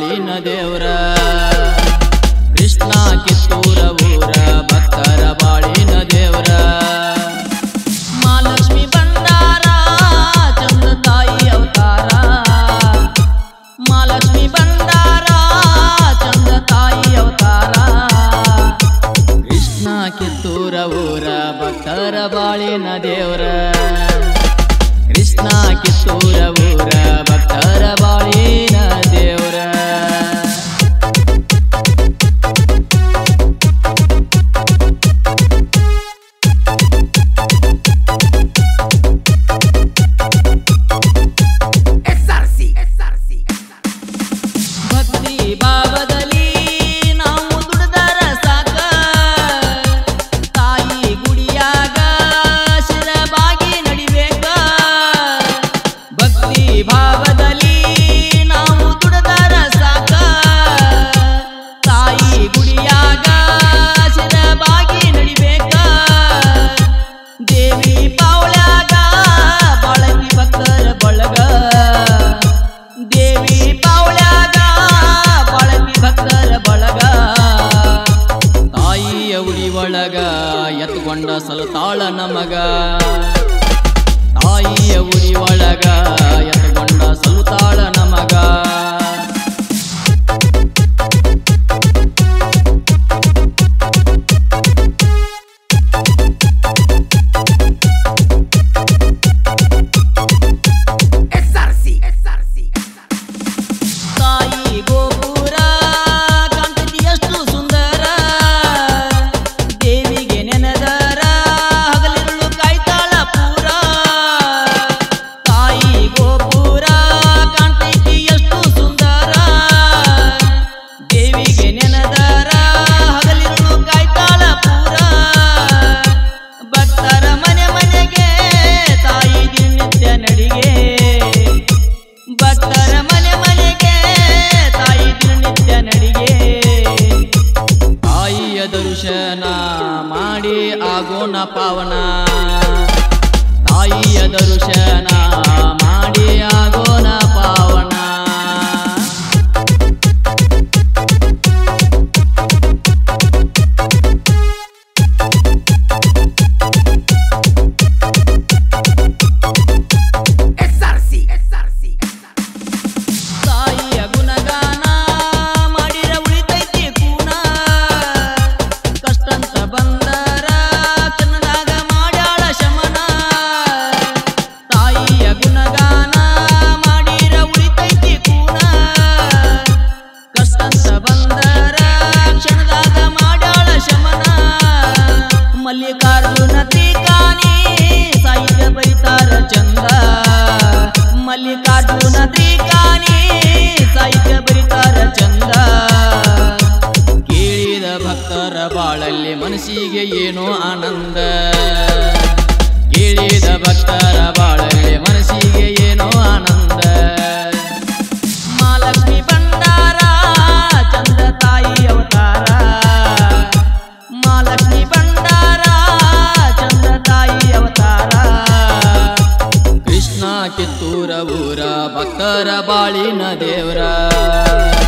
ಬಾಳಿನ ದೇವ್ರ ಕೃಷ್ಣ ಕಿತ್ತೂರ ಊರ ಭಕ್ತರ ಬಾಳಿನ ದೇವ್ರ ಮಹಾಲಕ್ಷ್ಮಿ ಬಂದಾರ ಚಂದ ತಾಯಿ ಅವತಾರ ಮಹಾಲಕ್ಷ್ಮಿ ಬಂದಾರ ಚಂದ ತಾಯಿ ಅವತಾರ ಕೃಷ್ಣ ಕಿತ್ತೂರ ಊರ ಭಕ್ತರ ಬಾಳಿನ ದೇವ್ರ ಕೃಷ್ಣ ಕಿತ್ತೂರ ಊರ ಭಕ್ತರ ಬಾಳಿನ ದೇವ್ರ SRC, SRC, ಭಕ್ತಿ ಭಾವದಲ್ಲಿ ನಾವು ದುಡಿದರ ಸಾಕ ತಾಯಿ ಗುಡಿಯಾಗ ಶಿರಬಾಗಿ ನಡಿಬೇಕ ಭಕ್ತಿ ಭಾವದಲ್ಲಿ ನಾವು ದುಡಿದರ ಸಾಕ ತಾಯಿ ಗುಡಿಯಾಗ ಶಿರಬಾಗಿ ನಡಿಬೇಕ ದೇವಿ ಪಾವಳ್ಯಾಗ ಬಳಗಿ ಭಕ್ತರ ಬಳಗ ದೇವಿ ಪಾವಳ್ಯಾಗ ಬಳಗಿ ಭಕ್ತರ ಬಳಗ ತಾಯಿಯ ಉಡಿ ಒಳಗ ಎತ್ಕೊಂಡ ಸಲತಾಳ ನಮಗ ತಾಯಿಯ ಉಡಿ ಒಳಗ ಎತ್ಕೊಂಡ ಸಲುತಾಳ ನಮಗ SRC, SRC, ತಾಯಿ ಗೋಪುರ ಕಾಂತತಿ ಎಷ್ಟು ಸುಂದರ ದೇವಿಗೆ ನೆನೆದರ ಹಗಲಿರುಳು ಕಾಯ್ತಾಳ ಪೂರ ತಾಯಿ ಗೋಪುರ ಕಾಂತೈತಿ ಎಷ್ಟು ಸುಂದರ ದೇವಿಗೆ ನೆನೆದರ ಹಗಲಿರುಳು ಕಾಯ್ತಾಳ ಪೂರ ಭಕ್ತರ ಮನೆ ಮನೆಗೆ ತಾಯಿ ದಿನನಿತ್ಯ ನಡಿಗೆ ಭಕ್ತರ ಮನೆ ಮನೆಗೆ ತಾಯಿ ದಿನನಿತ್ಯ ನಡಿಗೆ ತಾಯಿಯ ದರ್ಶನ ಮಾಡಿ ಆಗೋಣ ಪಾವನ ತಾಯಿಯ ದರ್ಶನ ಮಾಡಿ ಆಗೋಣ ಪಾವನ SRC, SRC, ತಾಯಿಯ ಗುಣಗಾನ ಮಾಡಿರ ಉಳಿತೈತಿ ಕೂನ ಕಷ್ಟಂತ ಬಂದರ ಚನ್ನದಾಗ ಮಾಡ್ಯಾಳ ಶಮನ ತಾಯಿಯ ಗುಣಗಾನ ಮಾಡಿರ ಉಳಿತೈತಿ ಕೂನ ಕಷ್ಟಂತ ಬಂದರ ಕ್ಷಣದಾಗ ಮಾಡ್ಯಾಳ ಶಮನ ಮಲ್ಲಿಕಾರ್ಜುನ ತ್ರಿಕಾನಿ ಸಾಹಿತ್ಯ ಬರಿತಾರ ಚಂದ ಮಲ್ಲಿಕಾರ್ಜುನ ತ್ರಿಕಾನಿ ಸಾಹಿತ್ಯ ಬರಿತಾರ ಚಂದ ಕೇಳಿದ ಭಕ್ತರ ಬಾಳಲ್ಲಿ ಮನಸ್ಸಿಗೆ ಏನೋ ಆನಂದ ಕೇಳಿದ ಭಕ್ತರ ಬಾಳಲ್ಲಿ ಮನಸ್ಸಿಗೆ ಏನೋ ಆನಂದ ಮಹಾಲಕ್ಷ್ಮಿ ಬಂದಾರ ಚಂದ ತಾಯಿ ಅವತಾರ ಮಹಾಲಕ್ಷ್ಮಿ ಬಂದಾರ ಚಂದ ತಾಯಿ ಅವತಾರ ಕೃಷ್ಣ ಕಿತ್ತೂರ ಊರ ಭಕ್ತರ ಬಾಳಿನ ದೇವರ